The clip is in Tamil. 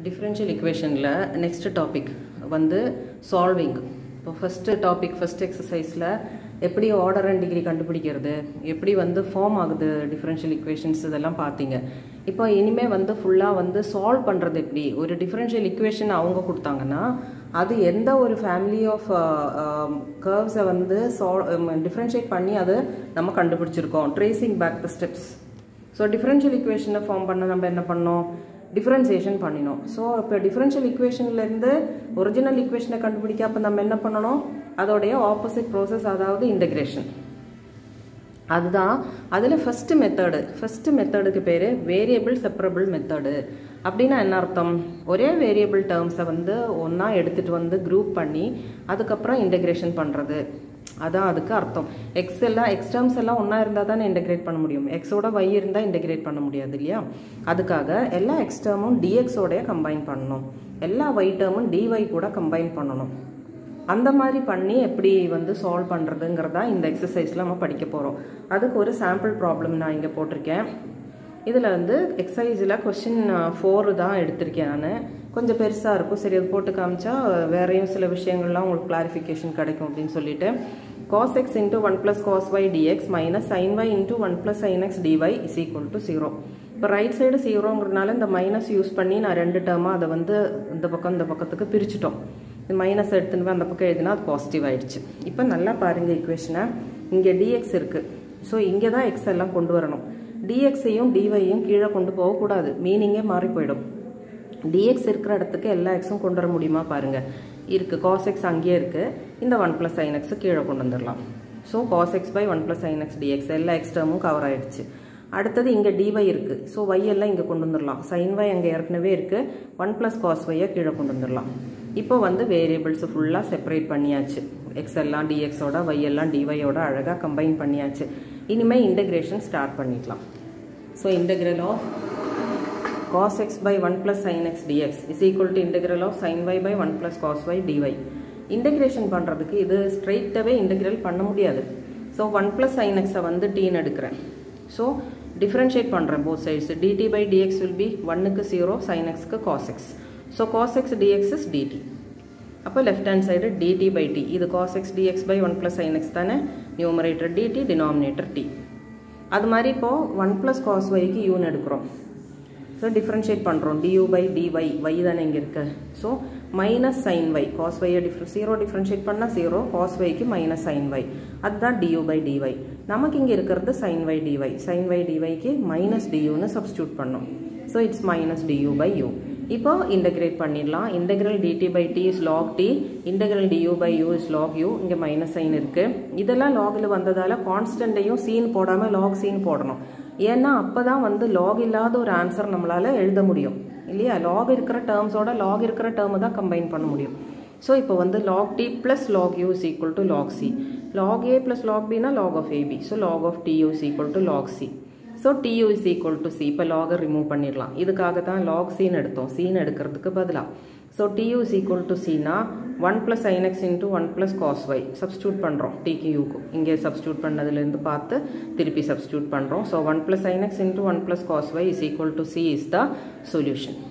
டிஃப்ரென்ஷியல் இக்குவேஷனில் நெக்ஸ்ட் டாபிக் வந்து சால்விங் இப்போ ஃபஸ்ட்டு டாபிக் ஃபஸ்ட் எக்ஸசைஸில் எப்படி ஆர்டர் அண்ட் டிகிரி கண்டுபிடிக்கிறது எப்படி வந்து ஃபார்ம் ஆகுது டிஃப்ரென்ஷியல் இக்குவேஷன்ஸ் இதெல்லாம் பார்த்தீங்க இப்போ இனிமேல் வந்து ஃபுல்லாக வந்து சால்வ் பண்ணுறது எப்படி ஒரு டிஃப்ரென்ஷியல் இக்குவேஷன் அவங்க கொடுத்தாங்கன்னா அது எந்த ஒரு ஃபேமிலி ஆஃப் கர்வ்ஸை வந்து சால் டிஃப்ரென்ஷியேட் பண்ணி அது நம்ம கண்டுபிடிச்சிருக்கோம் tracing back the steps so differential இக்குவேஷனை ஃபார்ம் பண்ண நம்ம என்ன பண்ணோம் டிஃப்ரென்சியேஷன் பண்ணினோம் ஸோ இப்போ டிஃப்ரென்ஷியல் இக்குவேஷன்லேருந்து ஒரிஜினல் இக்குவேஷனை கண்டுபிடிக்க அப்போ நம்ம என்ன பண்ணணும் அதோடைய ஆப்போசிட் ப்ரோசஸ் அதாவது இன்டகிரேஷன் அதுதான் அதில் ஃபஸ்ட்டு மெத்தடு ஃபஸ்ட்டு மெத்தடுக்கு பேர் வேரியபிள் செப்பரபிள் மெத்தடு அப்படின்னா என்ன அர்த்தம் ஒரே வேரியபிள் டேர்ம்ஸை வந்து ஒன்றா எடுத்துகிட்டு வந்து குரூப் பண்ணி அதுக்கப்புறம் இன்டகிரேஷன் பண்ணுறது அதான் அதுக்கு அர்த்தம் எக்ஸ் எல்லாம் எக்ஸ் டேர்ம்ஸ் எல்லாம் ஒன்றா இருந்தால் தானே இன்டகிரேட் பண்ண முடியும் எக்ஸோட ஒய் இருந்தால் இன்டகிரேட் பண்ண முடியாது இல்லையா அதுக்காக எல்லா எக்ஸ் டேர்மும் டிஎக்ஸோடைய கம்பைன் பண்ணணும் எல்லா ஒய் டேர்மும் டிஒய் கூட கம்பைன் பண்ணணும் அந்த மாதிரி பண்ணி எப்படி வந்து சால்வ் பண்ணுறதுங்கிறதா இந்த எக்ஸசைஸில் நம்ம படிக்க போகிறோம் அதுக்கு ஒரு சாம்பிள் ப்ராப்ளம் நான் இங்கே போட்டிருக்கேன் இதில் வந்து எக்ஸசைஸில் கொஷின் ஃபோர் தான் எடுத்திருக்கேன் நான் கொஞ்சம் பெருசாக இருக்கும் சரி அது போட்டு காமிச்சா வேறையும் சில விஷயங்கள்லாம் உங்களுக்கு கிளாரிஃபிகேஷன் கிடைக்கும் அப்படின்னு சொல்லிட்டு cos x into one plus cos y dx minus sine y into one plus sine x dy is equal to zero இப்போ ரைட் சைடு ஜீரோங்கிறதுனால இந்த மைனஸ் யூஸ் பண்ணி நான் ரெண்டு டேர்மாக அதை வந்து இந்த பக்கம் இந்த பக்கத்துக்கு பிரிச்சுட்டோம் இந்த மைனஸ் எடுத்துன்னு போய் அந்த பக்கம் எழுதினா அது பாசிட்டிவ் ஆயிடுச்சு இப்போ நல்லா பாருங்கள் இக்குவேஷனை இங்கே டிஎக்ஸ் இருக்குது ஸோ இங்கே தான் எக்ஸ் எல்லாம் கொண்டு வரணும் டிஎக்ஸையும் டிஒய்யும் கீழே கொண்டு போகக்கூடாது மீனிங்கே மாறி போயிடும் டிஎக்ஸ் இருக்கிற இடத்துக்கு எல்லா எக்ஸும் கொண்டு வர முடியுமா பாருங்கள் இருக்குது காஸ் எக்ஸ் அங்கேயே இருக்குது இந்த ஒன் ப்ளஸ் சைன் எக்ஸு கீழே கொண்டு வந்துடலாம் so cos x by one plus sine x dx எல்லா எக்ஸ் டேர்மும் கவர் ஆகிடுச்சு அடுத்தது இங்கே டிஒய் இருக்குது ஸோ ஒய் எல்லாம் இங்கே கொண்டு வந்துடலாம் சைன் ஒய் அங்கே ஏற்கனவே இருக்குது ஒன் ப்ளஸ் காஸ் ஒய்யை கீழே கொண்டு வந்துடலாம் இப்போ வந்து வேரியபிள்ஸ் ஃபுல்லாக செப்பரேட் பண்ணியாச்சு எக்ஸ் எல்லாம் டிஎக்ஸோட ஒய் எல்லாம் டிஒயோட அழகாக கம்பைன் பண்ணியாச்சு இனிமேல் இன்டகிரேஷன் ஸ்டார்ட் பண்ணிக்கலாம் so integral of cos x by 1 plus sin x dx is equal to integral of sin y by 1 plus cos y dy integration பண்ணுறதுக்கு இது ஸ்ட்ரெயிட்டாகவே இன்டகிரல் பண்ண முடியாது ஸோ ஒன் ப்ளஸ் சைன் எக்ஸை வந்து டீன்னு எடுக்கிறேன் ஸோ டிஃப்ரென்ஷியேட் பண்ணுறேன் both sides dt by dx will be ஒன்னுக்கு ஜீரோ சைன் எக்ஸ்க்கு cos x so cos x dx is dt அப்போ left hand side dt by t இது cos x dx by one plus sine x தானே நியூமரேட்டர் டிடி டினாமினேட்டர் டி அது மாதிரி இப்போது ஒன் ப்ளஸ் காஸ் ஒய்க்கு யூன்னு எடுக்கிறோம் ஸோ டிஃப்ரென்ஷியேட் பண்ணுறோம் டியூ பை டிஒய் ஒய் தானே இங்கே இருக்கு so minus sine Y cos ஒய்யை டிஃப்ரெண்ட் ஜீரோ டிஃப்ரென்ஷியேட் பண்ணால் ஜீரோ காஸ் ஒய்க்கு மைனஸ் சைன் ஒய் அதுதான் டியூ பை டிஒய் நமக்கு இங்கே இருக்கிறது sine y dy sine y டிஒய்க்கு மைனஸ் டியூன்னு சப்ஸ்டியூட் பண்ணோம் so it's minus du by u இப்போ இன்டகிரேட் பண்ணிடலாம் integral dt by t is log t integral du by u is log u இங்கே மைனஸ் சைன் இருக்குது இதெல்லாம் லாகில் வந்ததால் கான்ஸ்டண்ட்டையும் சீன் போடாமல் லாக் சீன் போடணும் ஏன்னா அப்போ தான் வந்து லாக் இல்லாத ஒரு ஆன்சர் நம்மளால் எழுத முடியும் இல்லையா லாக் இருக்கிற டேர்ம்ஸோட லாக் இருக்கிற டேர்மை தான் கம்பைன் பண்ண முடியும் ஸோ இப்போ வந்து log t plus log u is equal to log c log a plus log பினா log of ab so log of t u is equal to log c so tu is equal to c இப்போ லாகை ரிமூவ் பண்ணிடலாம் இதுக்காக தான் லாக் சீன் எடுத்தோம் சீன் எடுக்கிறதுக்கு பதிலாக so tu is equal to சினா one plus sine x into one plus cos y substitute பண்ணுறோம் டிக்கு யூக்கும் இங்கே சப்ஸ்டியூட் பண்ணதுலேருந்து பார்த்து திருப்பி சப்ஸ்டியூட் பண்ணுறோம் so one plus sine x into one plus cos y is equal to c is the solution